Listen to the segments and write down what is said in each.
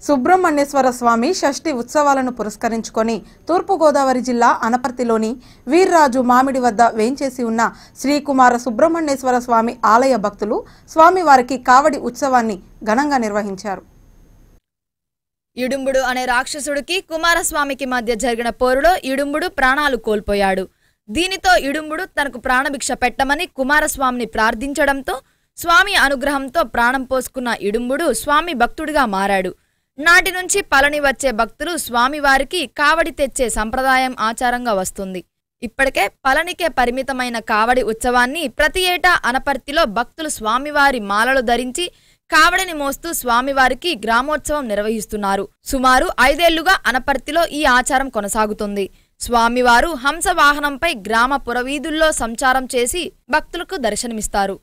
సుబ్రహ్మణ్యేశ్వర స్వామి షష్ఠి ఉత్సవాలను పురస్కరించుకొని తూర్పుగోదావరి జిల్లా అనపర్తిలోని వీర్రాజు మామిడి వద్ద వేంచేసి ఉన్న శ్రీకుమార సుబ్రహ్మణ్యేశ్వర స్వామి ఆలయ భక్తులు స్వామివారికి కావడి ఉత్సవాన్ని ఘనంగా నిర్వహించారు ఇడుంబుడు అనే రాక్షసుడికి కుమారస్వామికి మధ్య జరిగిన పోరులో ఇడుంబుడు ప్రాణాలు కోల్పోయాడు దీనితో ఇడుంబుడు తనకు ప్రాణభిక్ష పెట్టమని కుమారస్వామిని ప్రార్థించడంతో స్వామి అనుగ్రహంతో ప్రాణం పోసుకున్న ఇడుంబుడు స్వామి భక్తుడిగా మారాడు నాటి నుంచి పళని వచ్చే భక్తులు స్వామివారికి కావడి తెచ్చే సంప్రదాయం ఆచారంగా వస్తుంది ఇప్పటికే పళనికే పరిమితమైన కావడి ఉత్సవాన్ని ప్రతి ఏటా అనపర్తిలో భక్తులు స్వామివారి మాలలు ధరించి కావడిని మోస్తూ స్వామివారికి గ్రామోత్సవం నిర్వహిస్తున్నారు సుమారు ఐదేళ్లుగా అనపర్తిలో ఈ ఆచారం కొనసాగుతుంది స్వామివారు హంస వాహనంపై గ్రామ పురవీధుల్లో సంచారం చేసి భక్తులకు దర్శనమిస్తారు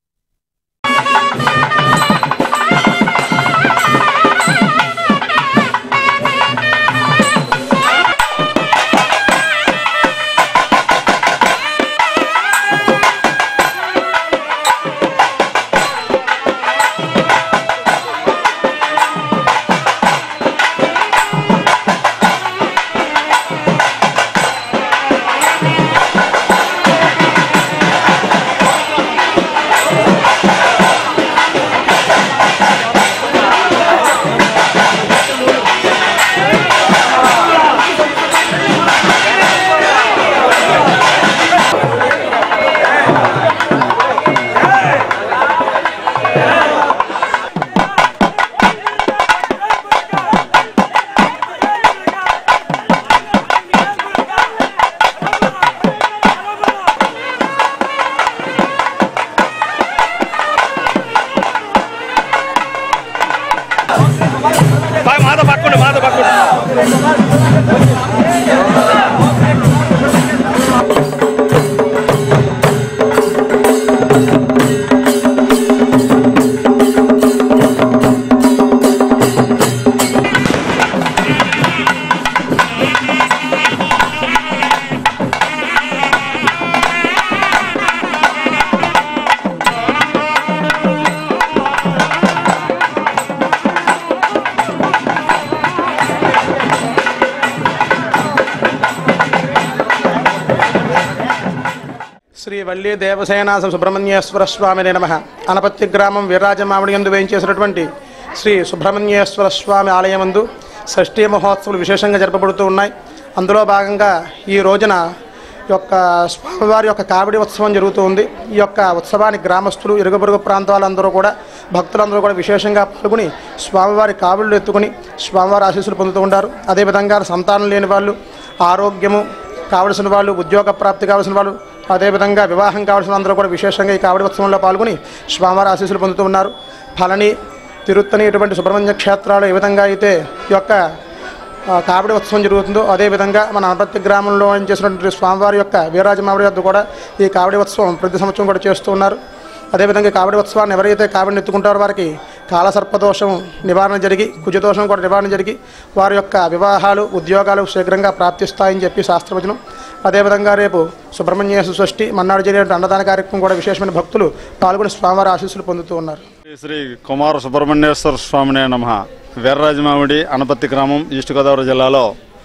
బాగా మాతో పట్టుకోండి మాతో పట్టుకోండి శ్రీ వల్లి దేవసేనాస సుబ్రహ్మణ్యేశ్వర స్వామి నమ అనపత్తి గ్రామం వీర్రాజమామిడి యందు వేయించేసినటువంటి శ్రీ సుబ్రహ్మణ్యేశ్వర స్వామి ఆలయమందు షష్ఠీ మహోత్సవాలు విశేషంగా జరపబడుతూ ఉన్నాయి అందులో భాగంగా ఈ రోజున ఈ యొక్క స్వామివారి యొక్క కావిడి ఉత్సవం జరుగుతూ ఉంది ఈ యొక్క ఉత్సవానికి గ్రామస్తులు ఇరుగు పొరుగు ప్రాంతాలందరూ కూడా భక్తులందరూ కూడా విశేషంగా పాల్గొని స్వామివారి కావిళ్ళు ఎత్తుకుని స్వామివారి ఆశీస్సులు పొందుతూ ఉంటారు అదేవిధంగా సంతానం లేని వాళ్ళు ఆరోగ్యము కావలసిన వాళ్ళు ఉద్యోగ ప్రాప్తి కావాల్సిన వాళ్ళు అదేవిధంగా వివాహం కావాల్సిన అందరూ కూడా విశేషంగా ఈ కావడి ఉత్సవంలో పాల్గొని స్వామివారి ఆశీస్సులు పొందుతూ ఉన్నారు ఫలని తిరుత్తని ఇటువంటి సుబ్రహ్మణ్య క్షేత్రాలు ఏ విధంగా అయితే ఈ యొక్క ఆ, కావడి ఉత్సవం జరుగుతుందో అదేవిధంగా మన అనపత్తి గ్రామంలో ఏం చేసినటువంటి స్వామివారి యొక్క వీరాజమావిడి వద్ద కూడా ఈ కావడి ఉత్సవం ప్రతి సంవత్సరం కూడా చేస్తూ ఉన్నారు అదేవిధంగా ఈ కావడి ఉత్సవాన్ని ఎవరైతే కావడిని ఎత్తుకుంటారో వారికి కాలసర్పదోషం నివారణ జరిగి కుజదోషం కూడా నివారణ జరిగి వారి యొక్క వివాహాలు ఉద్యోగాలు శీఘ్రంగా ప్రాప్తిస్తాయని చెప్పి శాస్త్రవచనం అదేవిధంగా రేపు సుబ్రహ్మణ్యేశ్వర షష్ఠి మన్నాడు జరిగే అన్నదాన కార్యక్రమం కూడా విశేషమైన భక్తులు పాల్గొని స్వామివారి ఆశీస్సులు పొందుతూ ఉన్నారు శ్రీ శ్రీ కుమార సుబ్రహ్మణ్యేశ్వర స్వామినే నమ వీర్రాజమామిడి అనపత్తి గ్రామం ఈస్ట్ గోదావరి జిల్లాలో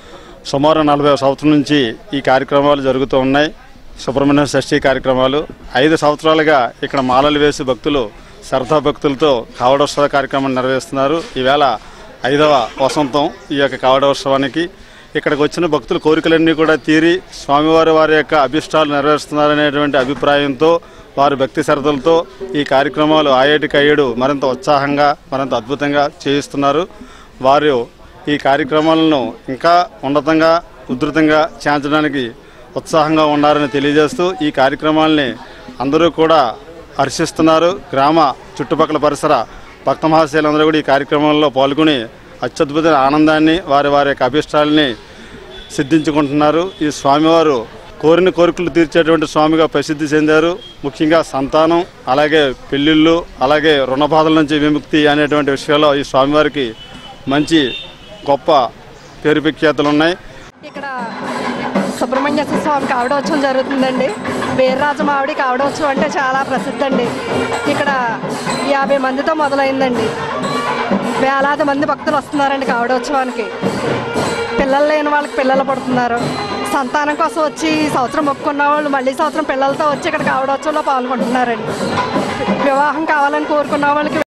సుమారు నలభై సంవత్సరం నుంచి ఈ కార్యక్రమాలు జరుగుతూ ఉన్నాయి సుబ్రహ్మణ్య షష్ఠి కార్యక్రమాలు ఐదు సంవత్సరాలుగా ఇక్కడ మాలలు వేసి భక్తులు శ్రద్ధా భక్తులతో కావడోత్సవ కార్యక్రమం నిర్వహిస్తున్నారు ఈవేళ ఐదవ వసంతం ఈ యొక్క కావడోత్సవానికి ఇక్కడికి వచ్చిన భక్తుల కోరికలన్నీ కూడా తీరి స్వామివారి వారి యొక్క అభిష్టాలు నెరవేరుస్తున్నారనేటువంటి అభిప్రాయంతో వారి భక్తి శ్రద్ధలతో ఈ కార్యక్రమాలు ఆయేటికి అయ్యేడు మరింత ఉత్సాహంగా మరింత అద్భుతంగా చేయిస్తున్నారు వారు ఈ కార్యక్రమాలను ఇంకా ఉన్నతంగా ఉధృతంగా చేయించడానికి ఉత్సాహంగా ఉన్నారని తెలియజేస్తూ ఈ కార్యక్రమాల్ని అందరూ కూడా హర్షిస్తున్నారు గ్రామ చుట్టుపక్కల పరిసర భక్త మహాశయులందరూ కూడా ఈ కార్యక్రమంలో పాల్గొని అత్యద్భుతమైన ఆనందాన్ని వారి వారి యొక్క అభిష్టాలని సిద్ధించుకుంటున్నారు ఈ స్వామివారు కోరిన కోరికలు తీర్చేటువంటి స్వామిగా ప్రసిద్ధి చెందారు ముఖ్యంగా సంతానం అలాగే పెళ్ళిళ్ళు అలాగే రుణ బాధల నుంచి విముక్తి అనేటువంటి విషయాల్లో ఈ స్వామివారికి మంచి గొప్ప పేరు ప్రఖ్యాతులు ఉన్నాయి ఇక్కడ సుబ్రహ్మణ్యేశ్వర స్వామి కావడోత్సవం జరుగుతుందండి వీర్రాజ మామిడి కావడోత్సవం అంటే చాలా ప్రసిద్ధి అండి ఇక్కడ యాభై మందితో మొదలైందండి వేలాది మంది భక్తులు వస్తున్నారండి కావడోత్సవానికి పిల్లలు లేని వాళ్ళకి పిల్లలు పడుతున్నారు సంతానం కోసం వచ్చి ఈ సంవత్సరం మొక్కుకున్న వాళ్ళు మళ్ళీ సంవత్సరం పిల్లలతో వచ్చి ఇక్కడ కావడోత్సవంలో పాల్గొంటున్నారండి వివాహం కావాలని కోరుకున్న వాళ్ళకి